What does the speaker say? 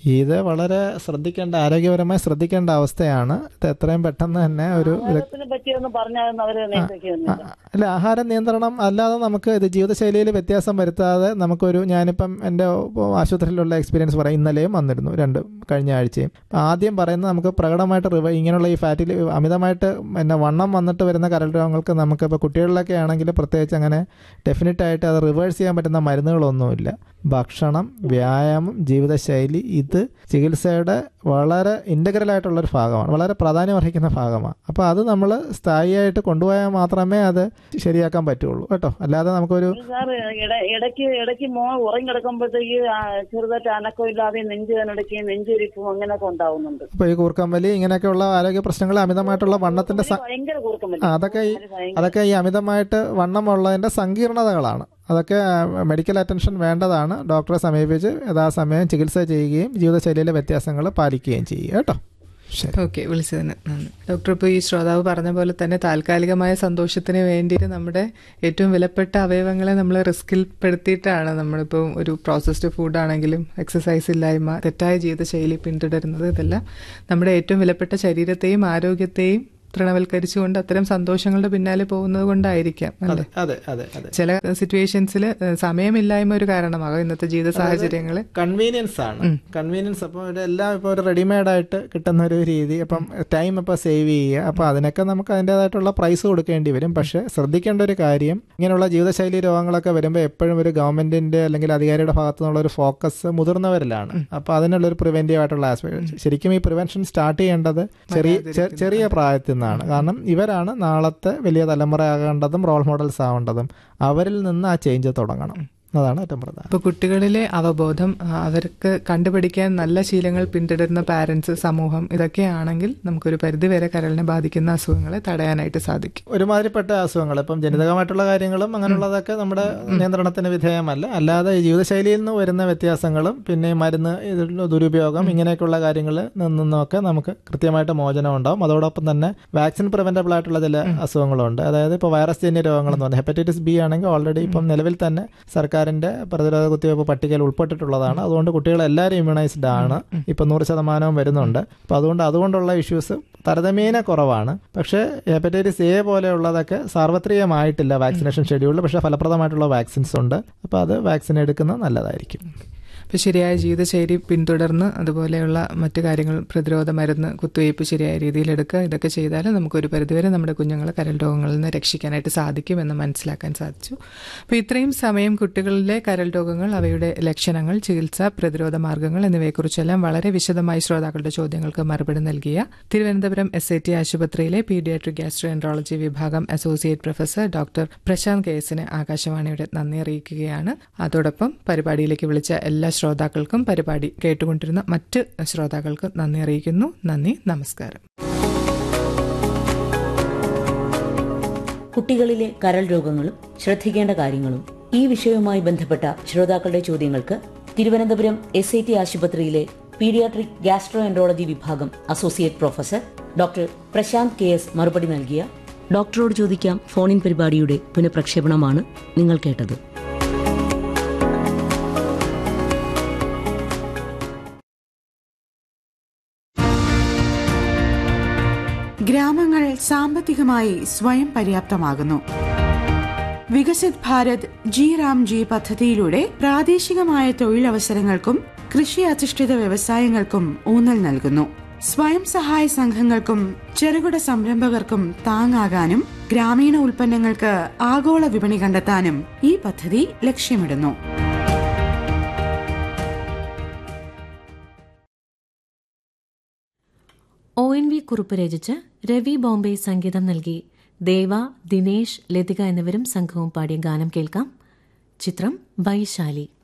ഇത് വളരെ ശ്രദ്ധിക്കേണ്ട ആരോഗ്യപരമായി ശ്രദ്ധിക്കേണ്ട അവസ്ഥയാണ് ഇത് എത്രയും പെട്ടെന്ന് തന്നെ ഒരു ഇത് ആഹാരത്തിനെ പറ്റിയൊന്നും പറഞ്ഞാൽ അവര് നിയന്ത്രിക്കുന്നില്ല അല്ല ആഹാര നിയന്ത്രണം അല്ലാതെ നമുക്ക് ഇത് ജീവിതശൈലിയിൽ വ്യത്യാസം വരുത്താതെ നമുക്കൊരു ഞാനിപ്പം എൻ്റെ ആശുപത്രിയിലുള്ള എക്സ്പീരിയൻസ് പറയാം ഇന്നലെയും വന്നിരുന്നു രണ്ട് കഴിഞ്ഞ ആഴ്ചയും അപ്പം ആദ്യം പറയുന്നത് നമുക്ക് പ്രകടമായിട്ട് റിവ ഇങ്ങനെയുള്ള ഈ ഫാറ്റിൽ അമിതമായിട്ട് പിന്നെ വണ്ണം വന്നിട്ട് വരുന്ന കരൾ രോഗങ്ങൾക്ക് നമുക്ക് ഇപ്പോൾ കുട്ടികളിലൊക്കെ ആണെങ്കിൽ പ്രത്യേകിച്ച് അങ്ങനെ ഡെഫിനറ്റ് ആയിട്ട് അത് റിവേഴ്സ് ചെയ്യാൻ പറ്റുന്ന മരുന്നുകളൊന്നുമില്ല ഭക്ഷണം വ്യായാമം ജീവിതശൈലി ഇത് ചികിത്സയുടെ വളരെ ഇൻ്റഗ്രൽ ആയിട്ടുള്ളൊരു ഭാഗമാണ് വളരെ പ്രാധാന്യം അർഹിക്കുന്ന ഭാഗമാണ് അപ്പോൾ അത് നമ്മൾ സ്ഥായിയായിട്ട് കൊണ്ടുപോയാൽ മാത്രമേ അത് ശരിയാക്കാൻ പറ്റുള്ളൂ കേട്ടോ അല്ലാതെ നമുക്കൊരു സാർ ഇടയ്ക്ക് ഇടയ്ക്ക് മോ ഉറങ്ങി കിടക്കുമ്പോഴത്തേക്ക് ആ ചെറുതായിട്ട് അനക്കമില്ലാതെ നെഞ്ച് കനടക്കുകയും നെഞ്ചൊരിപ്പും അങ്ങനെയൊക്കെ ഉണ്ടാവുന്നുണ്ട് ഇപ്പോൾ ഈ കൂർക്കമ്പലി ഇങ്ങനെയൊക്കെയുള്ള ആരോഗ്യ പ്രശ്നങ്ങൾ അമിതമായിട്ടുള്ള വണ്ണത്തിന്റെ സ- ഭയങ്കര കൂർക്കം ആ, അതൊക്കെ ഈ അതൊക്കെ ഈ അമിതമായിട്ട് വണ്ണമുള്ളതിന്റെ സങ്കീർണതകളാണ് അതൊക്കെ മെഡിക്കൽ അറ്റൻഷൻ വേണ്ടതാണ് ഡോക്ടറെ സമീപിച്ച് യഥാസമയം ചികിത്സ ചെയ്യുകയും ജീവിതശൈലിയിലെ വ്യത്യാസങ്ങൾ പാലിക്കുകയും ചെയ്യുക കേട്ടോ ശരി ഓക്കെ വിളിച്ചതിന് നന്ദി ഡോക്ടർ ഇപ്പോൾ ഈ ശ്രോതാവ് പറഞ്ഞ പോലെ തന്നെ താൽക്കാലികമായ സന്തോഷത്തിന് വേണ്ടിയിട്ട് നമ്മുടെ ഏറ്റവും വിലപ്പെട്ട അവയവങ്ങളെ നമ്മൾ റിസ്കിൽ പെടുത്തിയിട്ടാണ് നമ്മളിപ്പോൾ ഒരു പ്രോസസ്ഡ് ഫുഡ് ആണെങ്കിലും എക്സസൈസ് ഇല്ലായ്മ തെറ്റായ ജീവിതശൈലി പിന്തുടരുന്നത് ഇതെല്ലാം നമ്മുടെ ഏറ്റവും വിലപ്പെട്ട ശരീരത്തെയും ആരോഗ്യത്തെയും തൃണവൽക്കരിച്ചുകൊണ്ട് അത്തരം സന്തോഷങ്ങളുടെ പിന്നാലെ പോകുന്നത് കൊണ്ടായിരിക്കാം അല്ലേ അതെ അതെ അതെ ചില സിറ്റുവേഷൻസിൽ സമയമില്ലായ്മ ഒരു കാരണമാകാം ഇന്നത്തെ ജീവിത സാഹചര്യങ്ങൾ കൺവീനിയൻസ് ആണ് കൺവീനിയൻസ് അപ്പോൾ ഇതെല്ലാം ഇപ്പോൾ ഒരു റെഡിമെയ്ഡ് ആയിട്ട് കിട്ടുന്ന ഒരു രീതി അപ്പം ടൈം ഇപ്പോൾ സേവ് ചെയ്യുക അപ്പോൾ അതിനൊക്കെ നമുക്ക് അതിൻ്റെതായിട്ടുള്ള പ്രൈസ് കൊടുക്കേണ്ടി വരും പക്ഷേ ശ്രദ്ധിക്കേണ്ട ഒരു കാര്യം ഇങ്ങനെയുള്ള ജീവിതശൈലി രോഗങ്ങളൊക്കെ വരുമ്പോൾ എപ്പോഴും ഒരു ഗവൺമെന്റിന്റെ അല്ലെങ്കിൽ അധികാരിയുടെ ഭാഗത്തു നിന്നുള്ള ഒരു ഫോക്കസ് മുതിർന്നവരിലാണ് അപ്പോൾ അതിനുള്ള ഒരു പ്രിവെന്റീവ് ആയിട്ടുള്ള ആസ്പെക്ട് ശരിക്കും ഈ പ്രിവെൻഷൻ സ്റ്റാർട്ട് ചെയ്യേണ്ടത് ചെറിയ ചെ- ചെറിയ പ്രായത്തിൽ നിന്നാണ് കാരണം ഇവരാണ് നാളത്തെ വലിയ തലമുറയാകേണ്ടതും റോൾ മോഡൽസ് ആവേണ്ടതും അവരിൽ നിന്ന് ആ ചേഞ്ച് തുടങ്ങണം അതാണ് ഏറ്റവും പ്രധാനം ഇപ്പൊ കുട്ടികളിലെ അവബോധം ആ, അവർക്ക് കണ്ടുപിടിക്കാൻ നല്ല ശീലങ്ങൾ പിന്തുടരുന്ന പാരന്റ്സ് സമൂഹം ഇതൊക്കെയാണെങ്കിൽ നമുക്കൊരു പരിധിവരെ കരളിനെ ബാധിക്കുന്ന അസുഖങ്ങളെ തടയാനായിട്ട് സാധിക്കും ഒരുമാതിരിപ്പെട്ട അസുഖങ്ങൾ ഇപ്പം ജനിതകമായിട്ടുള്ള കാര്യങ്ങളും അങ്ങനെയുള്ളതൊക്കെ നമ്മുടെ നിയന്ത്രണത്തിന് വിധേയമല്ല അല്ലാതെ ഈ ജീവിതശൈലിയിൽ നിന്ന് വരുന്ന വ്യത്യാസങ്ങളും പിന്നെ ഈ മരുന്ന് ഇതിലുള്ള ദുരുപയോഗം ഇങ്ങനെയൊക്കെയുള്ള കാര്യങ്ങളിൽ നിന്നൊക്കെ നമുക്ക് കൃത്യമായിട്ട് മോചനം ഉണ്ടാവും അതോടൊപ്പം തന്നെ വാക്സിൻ പ്രിവെന്റബിൾ ആയിട്ടുള്ള ചില അസുഖങ്ങളുണ്ട് അതായത് ഇപ്പോൾ വൈറസ് ജന്യ രോഗങ്ങളെന്ന് പറഞ്ഞാൽ ഹെപ്പറ്റൈറ്റിസ് ബി ആണെങ്കിൽ ഓൾറെഡി ഇപ്പം നിലവിൽ തന്നെ സർക്കാരിന്റെ പ്രതിരോധ കുത്തിവയ്പ്പ് പട്ടികയിൽ ഉൾപ്പെട്ടിട്ടുള്ളതാണ് അതുകൊണ്ട് കുട്ടികൾ എല്ലാവരും ഇമ്മ്യൂണൈസ്ഡ് ആണ് ഇപ്പം നൂറ് ശതമാനവും വരുന്നുണ്ട് അപ്പോൾ അതുകൊണ്ട് അതുകൊണ്ടുള്ള ഇഷ്യൂസ് താരതമ്യേന കുറവാണ് പക്ഷേ ഹെപ്പറ്റൈറ്റിസ് എ പോലെയുള്ളതൊക്കെ സാർവത്രികമായിട്ടില്ല വാക്സിനേഷൻ ഷെഡ്യൂളിൽ പക്ഷേ ഫലപ്രദമായിട്ടുള്ള വാക്സിൻസ് ഉണ്ട് അപ്പോൾ അത് വാക്സിൻ എടുക്കുന്നത് നല്ലതായിരിക്കും ഇപ്പൊ ശരിയായ ജീവിതശൈലി പിന്തുടർന്ന് അതുപോലെയുള്ള മറ്റു കാര്യങ്ങൾ പ്രതിരോധ മരുന്ന് കുത്തിവയ്പ്പ് ശരിയായ രീതിയിൽ എടുക്കുക ഇതൊക്കെ ചെയ്താൽ നമുക്കൊരു പരിധിവരെ നമ്മുടെ കുഞ്ഞുങ്ങളെ കരൾ രോഗങ്ങളിൽ നിന്ന് രക്ഷിക്കാനായിട്ട് സാധിക്കുമെന്ന് മനസ്സിലാക്കാൻ സാധിച്ചു അപ്പോൾ ഇത്രയും സമയം കുട്ടികളിലെ കരൾ രോഗങ്ങൾ അവയുടെ ലക്ഷണങ്ങൾ ചികിത്സ പ്രതിരോധ മാർഗങ്ങൾ എന്നിവയെക്കുറിച്ചെല്ലാം വളരെ വിശദമായി ശ്രോതാക്കളുടെ ചോദ്യങ്ങൾക്ക് മറുപടി നൽകിയ തിരുവനന്തപുരം എസ് ഐ ടി ആശുപത്രിയിലെ പീഡിയാട്രിക് ഗ്യാസ്ട്രോ എൻട്രോളജി വിഭാഗം associate professor doctor Prashanth K എസിന് ആകാശവാണിയുടെ നന്ദി അറിയിക്കുകയാണ് അതോടൊപ്പം പരിപാടിയിലേക്ക് വിളിച്ച എല്ലാ ശ്രോതാക്കൾക്കും പരിപാടി കേട്ടുകൊണ്ടിരുന്ന മറ്റ് ശ്രോതാക്കൾക്കും നന്ദി അറിയിക്കുന്നു നന്ദി നമസ്കാരം കുട്ടികളിലെ കരൾ രോഗങ്ങളും ശ്രദ്ധിക്കേണ്ട കാര്യങ്ങളും ഈ വിഷയവുമായി ബന്ധപ്പെട്ട ശ്രോതാക്കളുടെ ചോദ്യങ്ങൾക്ക് തിരുവനന്തപുരം എസ് ഐ ടി ആശുപത്രിയിലെ പീഡിയാട്രിക് ഗാസ്ട്രോ എൻട്രോളജി വിഭാഗം associate professor doctor Prashanth K S മറുപടി നൽകിയ ഡോക്ടറോട് ചോദിക്കാം ഫോണിൻ പരിപാടിയുടെ പുനഃപ്രക്ഷേപണമാണ് നിങ്ങൾ കേട്ടത് ഗ്രാമങ്ങൾ സാമ്പത്തികമായി സ്വയം പര്യാപ്തമാകുന്നു വികസിത് ഭാരത് ജി റാം ജി പദ്ധതിയിലൂടെ പ്രാദേശികമായ തൊഴിലവസരങ്ങൾക്കും കൃഷി അധിഷ്ഠിത വ്യവസായങ്ങൾക്കും ഊന്നൽ നൽകുന്നു സ്വയം സഹായ സംഘങ്ങൾക്കും ചെറുകിട സംരംഭകർക്കും താങ്ങാകാനും ഗ്രാമീണ ഉൽപ്പന്നങ്ങൾക്ക് ആഗോള വിപണി കണ്ടെത്താനും ഈ പദ്ധതി ലക്ഷ്യമിടുന്നു ഒ എൻ വി കുറുപ്പ് രചിച്ച് രവി ബോംബെ സംഗീതം നൽകി ദേവ ദിനേശ് ലതിക എന്നിവരും സംഘവും പാടിയ ഗാനം കേൾക്കാം ചിത്രം വൈശാലി